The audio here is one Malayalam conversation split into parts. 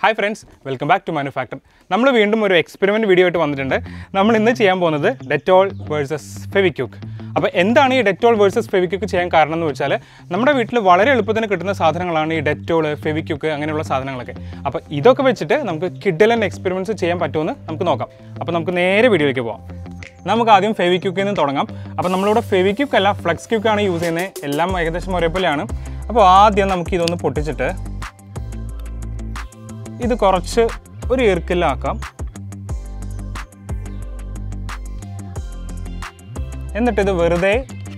hi friends welcome back to manufacture നമ്മൾ വീണ്ടും ഒരു എക്സ്പെരിമെൻറ്റ് വീഡിയോ ആയിട്ട് വന്നിട്ടുണ്ട് നമ്മൾ ഇന്ന് ചെയ്യാൻ പോകുന്നത് ഡെറ്റോൾ വേഴ്സസ് ഫെവിക്യൂക്ക് അപ്പോൾ എന്താണ് ഈ ഡെറ്റോൾ വേഴ്സസ് ഫെവിക്യൂക്ക് ചെയ്യാൻ കാരണം എന്ന് വെച്ചാൽ നമ്മുടെ വീട്ടിൽ വളരെ എളുപ്പത്തിന് കിട്ടുന്ന സാധനങ്ങളാണ് ഈ ഡെറ്റോൾ ഫെവിക്യൂക്ക് അങ്ങനെയുള്ള സാധനങ്ങളൊക്കെ അപ്പോൾ ഇതൊക്കെ വെച്ചിട്ട് നമുക്ക് കിഡലൻ എക്സ്പെരിമെൻറ്റ്സ് ചെയ്യാൻ പറ്റുമെന്ന് നമുക്ക് നോക്കാം അപ്പോൾ നമുക്ക് നേരെ വീഡിയോയിലേക്ക് പോകാം നമുക്ക് ആദ്യം ഫെവിക്യൂക്കിൽ നിന്ന് തുടങ്ങാം അപ്പോൾ നമ്മളിവിടെ ഫെവിക്യൂക്ക് അല്ല ഫ്ലക്സ് ക്യൂക്കാണ് യൂസ് ചെയ്യുന്നത് എല്ലാം ഏകദേശം ഒരേപോലെയാണ് അപ്പോൾ ആദ്യം നമുക്ക് ഇതൊന്ന് പൊട്ടിച്ചിട്ട് ഇത് കുറച്ച് ഒരു ഈർക്കിലാക്കാം എന്നിട്ട് ഇത് വെറുതെ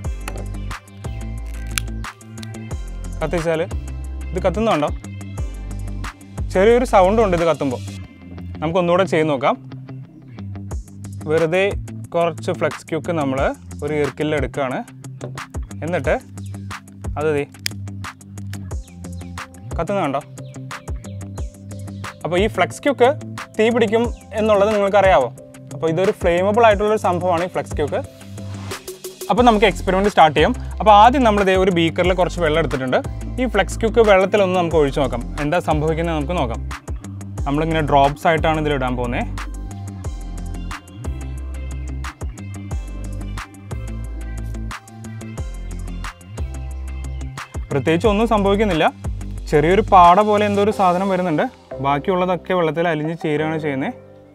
കത്തിച്ചാൽ ഇത് കത്തുന്നുണ്ടോ ചെറിയൊരു സൗണ്ട് ഉണ്ട് ഇത് കത്തുമ്പോൾ നമുക്ക് ഒന്നുകൂടെ ചെയ്ത് നോക്കാം വെറുതെ കുറച്ച് ഫ്ലെക്സ് ക്യൂക്ക് നമ്മൾ ഒരു ഈർക്കിൽ എടുക്കുകയാണ് എന്നിട്ട് അത് ദേ കത്തുന്നുണ്ടോ അപ്പോൾ ഈ ഫ്ലെക്സ് ക്യൂക്ക് തീ പിടിക്കും എന്നുള്ളത് നിങ്ങൾക്ക് അറിയാവോ അപ്പോൾ ഇതൊരു ഫ്ലെയിമബിൾ ആയിട്ടുള്ളൊരു സംഭവമാണ് ഈ ഫ്ലെക്സ് ക്യൂക്ക് അപ്പോൾ നമുക്ക് എക്സ്പെരിമെൻറ്റ് സ്റ്റാർട്ട് ചെയ്യാം അപ്പോൾ ആദ്യം നമ്മൾ ഇതേ ഒരു ബീക്കറിൽ കുറച്ച് വെള്ളം എടുത്തിട്ടുണ്ട് ഈ ഫ്ലെക്സ് ക്യൂക്ക് വെള്ളത്തിലൊന്ന് നമുക്ക് ഒഴിച്ച് നോക്കാം എന്താ സംഭവിക്കുന്നത് നമുക്ക് നോക്കാം നമ്മളിങ്ങനെ ഡ്രോപ്സ് ആയിട്ടാണ് ഇതിൽ ഇടാൻ പോകുന്നത് പ്രത്യേകിച്ച് ഒന്നും സംഭവിക്കുന്നില്ല ചെറിയൊരു പാട പോലെ എന്തോ ഒരു സാധനം വരുന്നുണ്ട് ബാക്കിയുള്ളതൊക്കെ വെള്ളത്തിൽ അലിഞ്ഞ് ചേരുകയാണ് ചെയ്യുന്നത്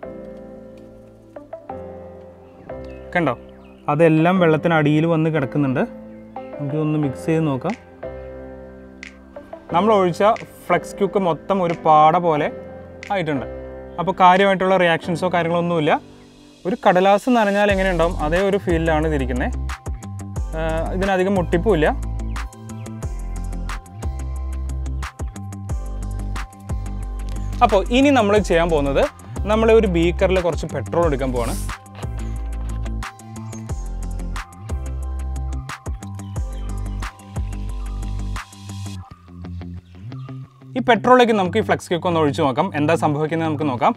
കണ്ടോ അതെല്ലാം വെള്ളത്തിനടിയിൽ വന്ന് കിടക്കുന്നുണ്ട് നമുക്കിതൊന്ന് മിക്സ് ചെയ്ത് നോക്കാം നമ്മൾ ഒഴിച്ച ഫ്ലെക്സ് ക്യൂക്ക് മൊത്തം ഒരു പാട പോലെ ആയിട്ടുണ്ട് അപ്പോൾ കാര്യമായിട്ടുള്ള റിയാക്ഷൻസോ കാര്യങ്ങളോ ഒന്നുമില്ല ഒരു കടലാസ് നനഞ്ഞാൽ എങ്ങനെ ഉണ്ടാവും അതേ ഒരു ഫീലിലാണ് ഇതിരിക്കുന്നത് ഇതിനധികം മുട്ടിപ്പുമില്ല അപ്പോൾ ഇനി നമ്മൾ ചെയ്യാൻ പോകുന്നത് നമ്മൾ ഒരു ബീക്കറിൽ കുറച്ച് പെട്രോൾ എടുക്കാൻ പോവാണ് ഈ പെട്രോളിലേക്ക് നമുക്ക് ഈ ഫ്ലെക്സ് കേക്ക് ഒന്ന് ഒഴിച്ചു നോക്കാം എന്താ സംഭവിക്കുന്നത് നമുക്ക് നോക്കാം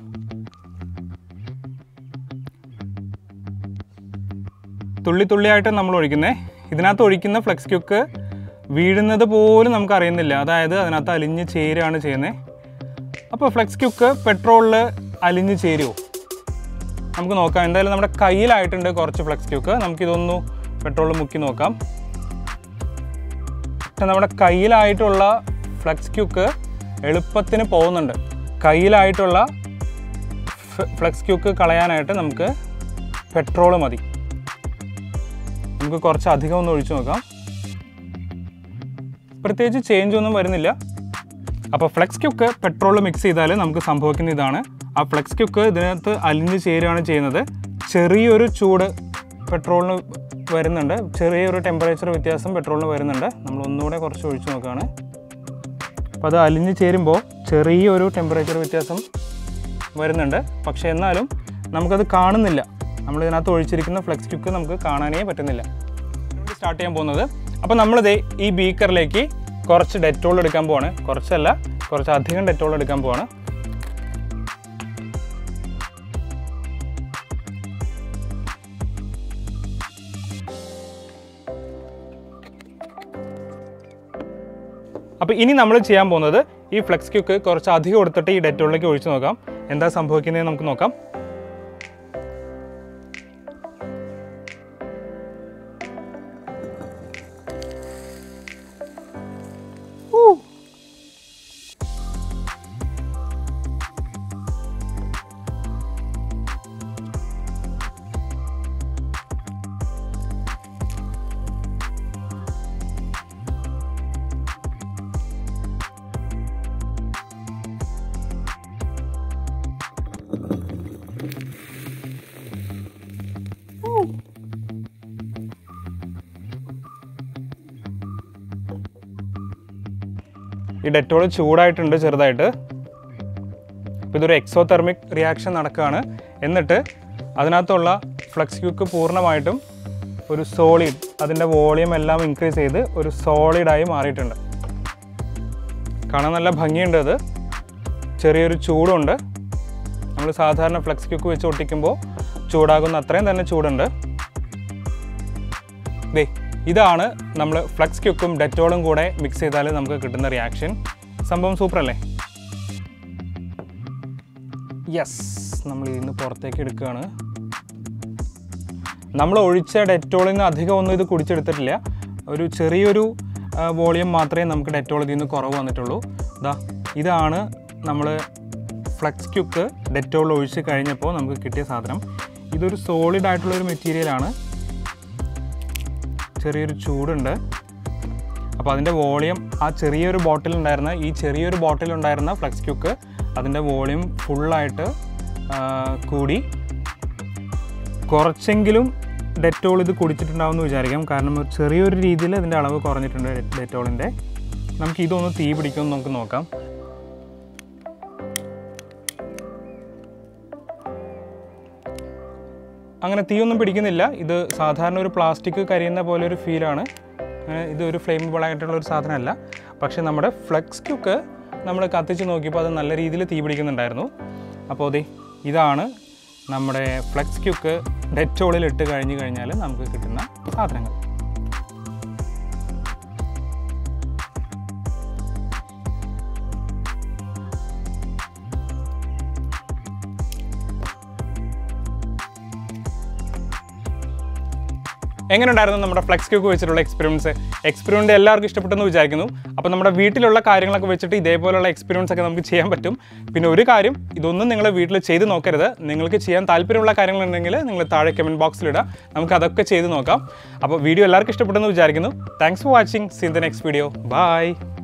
തുള്ളി തുള്ളിയായിട്ട് നമ്മൾ ഒഴിക്കുന്നത് ഇതിനകത്ത് ഒഴിക്കുന്ന ഫ്ലെക്സ് ക്യൂക്ക് വീഴുന്നത് പോലും നമുക്ക് അറിയുന്നില്ല അതായത് അതിനകത്ത് അലിഞ്ഞ് ചേരുകയാണ് ചെയ്യുന്നത് അപ്പോൾ ഫ്ലെക്സ് ക്യൂക്ക് പെട്രോളിൽ അലിഞ്ഞ് ചേരുമോ നമുക്ക് നോക്കാം എന്തായാലും നമ്മുടെ കയ്യിലായിട്ടുണ്ട് കുറച്ച് ഫ്ലെക്സ് ക്യൂക്ക് നമുക്കിതൊന്ന് പെട്രോളിൽ മുക്കി നോക്കാം പക്ഷെ നമ്മുടെ കയ്യിലായിട്ടുള്ള ഫ്ലെക്സ് ക്യൂക്ക് എളുപ്പത്തിന് പോകുന്നുണ്ട് കയ്യിലായിട്ടുള്ള ഫ്ലെക്സ് ക്യൂക്ക് കളയാനായിട്ട് നമുക്ക് പെട്രോൾ മതി നമുക്ക് കുറച്ച് അധികം ഒന്ന് ഒഴിച്ചു നോക്കാം പ്രത്യേകിച്ച് ചേഞ്ച് ഒന്നും വരുന്നില്ല അപ്പോൾ ഫ്ലെക്സ് ക്യുക്ക് പെട്രോൾ മിക്സ് ചെയ്താൽ നമുക്ക് സംഭവിക്കുന്ന ഇതാണ് ആ ഫ്ലെക്സ് ക്യുക്ക് ഇതിനകത്ത് അലിഞ്ഞ് ചേരുകയാണ് ചെയ്യുന്നത് ചെറിയൊരു ചൂട് പെട്രോളിന് വരുന്നുണ്ട് ചെറിയൊരു ടെമ്പറേച്ചർ വ്യത്യാസം പെട്രോളിന് വരുന്നുണ്ട് നമ്മൾ ഒന്നുകൂടെ കുറച്ച് ഒഴിച്ചു നോക്കുകയാണ് അപ്പോൾ അത് അലിഞ്ഞ് ചേരുമ്പോൾ ചെറിയൊരു ടെമ്പറേച്ചർ വ്യത്യാസം വരുന്നുണ്ട് പക്ഷേ എന്നാലും നമുക്കത് കാണുന്നില്ല നമ്മൾ ഇതിനകത്ത് ഒഴിച്ചിരിക്കുന്ന ഫ്ലെക്സ് ക്യുക്ക് നമുക്ക് കാണാനേ പറ്റുന്നില്ല സ്റ്റാർട്ട് ചെയ്യാൻ പോകുന്നത് അപ്പോൾ നമ്മളിത് ഈ ബീക്കറിലേക്ക് കുറച്ച് ഡെറ്റോൾ എടുക്കാൻ പോവാണ് കുറച്ചല്ല കുറച്ച് അധികം ഡെറ്റോൾ എടുക്കാൻ പോവാണ് അപ്പോൾ ഇനി നമ്മൾ ചെയ്യാൻ പോകുന്നത് ഈ ഫ്ലെക്സ് ക്യൂക്ക് കുറച്ച് അധികം എടുത്തിട്ട് ഈ ഡെറ്റോളിലേക്ക് ഒഴിച്ചു നോക്കാം എന്താ സംഭവിക്കുന്നത് നമുക്ക് നോക്കാം ഈ ഡെറ്റോൾ ചൂടായിട്ടുണ്ട് ചെറുതായിട്ട് അപ്പോൾ ഇതൊരു എക്സോതെർമിക് റിയാക്ഷൻ നടക്കുകയാണ് എന്നിട്ട് അതിനകത്തുള്ള ഫ്ലക്സ് ക്യൂക്ക് പൂർണ്ണമായിട്ടും ഒരു സോളിഡ് അതിൻ്റെ വോളിയം എല്ലാം ഇൻക്രീസ് ചെയ്ത് ഒരു സോളിഡായി മാറിയിട്ടുണ്ട് കാണാൻ നല്ല ഭംഗിയുണ്ട് അത് ചെറിയൊരു ചൂടുണ്ട് നമ്മൾ സാധാരണ ഫ്ലക്സ് ക്യൂക്ക് വെച്ച് ഒട്ടിക്കുമ്പോൾ ചൂടാകുന്ന അത്രയും തന്നെ ചൂടുണ്ട് ദേ ഇതാണ് നമ്മൾ ഫ്ലക്സ് ക്യൂക്കും ഡെറ്റോളും കൂടെ മിക്സ് ചെയ്താൽ നമുക്ക് കിട്ടുന്ന റിയാക്ഷൻ സംഭവം സൂപ്പർ അല്ലേ യെസ് നമ്മൾ ഇതിന്ന് പുറത്തേക്ക് എടുക്കുകയാണ് നമ്മൾ ഒഴിച്ച ഡെറ്റോളിൽ നിന്ന് അധികം ഒന്നും ഇത് കുടിച്ചെടുത്തിട്ടില്ല ഒരു ചെറിയൊരു വോളിയം മാത്രമേ നമുക്ക് ഡെറ്റോൾ ഇതിൽ നിന്ന് കുറവ് വന്നിട്ടുള്ളൂ ഇതാ ഇതാണ് നമ്മൾ ഫ്ലക്സ് ക്യുക്ക് ഡെറ്റോൾ ഒഴിച്ച് കഴിഞ്ഞപ്പോൾ നമുക്ക് കിട്ടിയ സാധനം ഇതൊരു സോളിഡ് ആയിട്ടുള്ളൊരു മെറ്റീരിയലാണ് ചെറിയൊരു ചൂടുണ്ട് അപ്പോൾ അതിൻ്റെ വോളിയം ആ ചെറിയൊരു ബോട്ടിൽ ഉണ്ടായിരുന്ന ഈ ചെറിയൊരു ബോട്ടിൽ ഉണ്ടായിരുന്ന ഫ്ലക്സ് ക്യുക്ക് അതിൻ്റെ വോളിയം ഫുള്ളായിട്ട് കൂടി കുറച്ചെങ്കിലും ഡെറ്റോൾ ഇത് കുടിച്ചിട്ടുണ്ടാവും എന്ന് വിചാരിക്കാം കാരണം ഒരു ചെറിയൊരു രീതിയിൽ ഇതിൻ്റെ അളവ് കുറഞ്ഞിട്ടുണ്ട് ഡെറ്റോളിൻ്റെ നമുക്ക് ഇതൊന്ന് തീ പിടിക്കുമെന്ന് നമുക്ക് നോക്കാം അങ്ങനെ തീയൊന്നും പിടിക്കുന്നില്ല ഇത് സാധാരണ ഒരു പ്ലാസ്റ്റിക് കരിയുന്ന പോലെ ഒരു ഫീലാണ് അങ്ങനെ ഇത് ഒരു ഫ്ലെയിമബിൾ ആയിട്ടുള്ള ഒരു സാധനമല്ല പക്ഷേ നമ്മുടെ ഫ്ലെക്സ് ക്യുക്ക് നമ്മൾ കത്തിച്ച് നോക്കിയപ്പോൾ അത് നല്ല രീതിയിൽ തീ പിടിക്കുന്നുണ്ടായിരുന്നു അപ്പോൾ അതെ ഇതാണ് നമ്മുടെ ഫ്ലെക്സ് ക്യുക്ക് ഡെറ്റോളിൽ ഇട്ട് കഴിഞ്ഞ് കഴിഞ്ഞാൽ നമുക്ക് കിട്ടുന്ന സാധനങ്ങൾ എങ്ങനെ ഉണ്ടായിരുന്നു നമ്മുടെ ഫ്ലെക്സ് ക്യൂക്ക് വെച്ചിട്ടുള്ള എക്സ്പീരിയൻസ് എക്സ്പീരിയൻസ് എല്ലാവർക്കും ഇഷ്ടപ്പെട്ടെന്ന് വിചാരിക്കുന്നു അപ്പോൾ നമ്മുടെ വീട്ടിലുള്ള കാര്യങ്ങളൊക്കെ വെച്ചിട്ട് ഇതേപോലുള്ള എക്സ്പീരിയൻസ് ഒക്കെ നമുക്ക് ചെയ്യാൻ പറ്റും പിന്നെ ഒരു കാര്യം ഇതൊന്നും നിങ്ങൾ വീട്ടിൽ ചെയ്ത് നോക്കരുത് നിങ്ങൾക്ക് ചെയ്യാൻ താല്പര്യമുള്ള കാര്യങ്ങളുണ്ടെങ്കിൽ നിങ്ങൾ താഴെ കമൻറ്റ് ബോക്സിലിടുക നമുക്ക് അതൊക്കെ ചെയ്ത് നോക്കാം അപ്പോൾ വീഡിയോ എല്ലാവർക്കും ഇഷ്ടപ്പെട്ടെന്ന് വിചാരിക്കുന്നു thanks for watching see in the next video by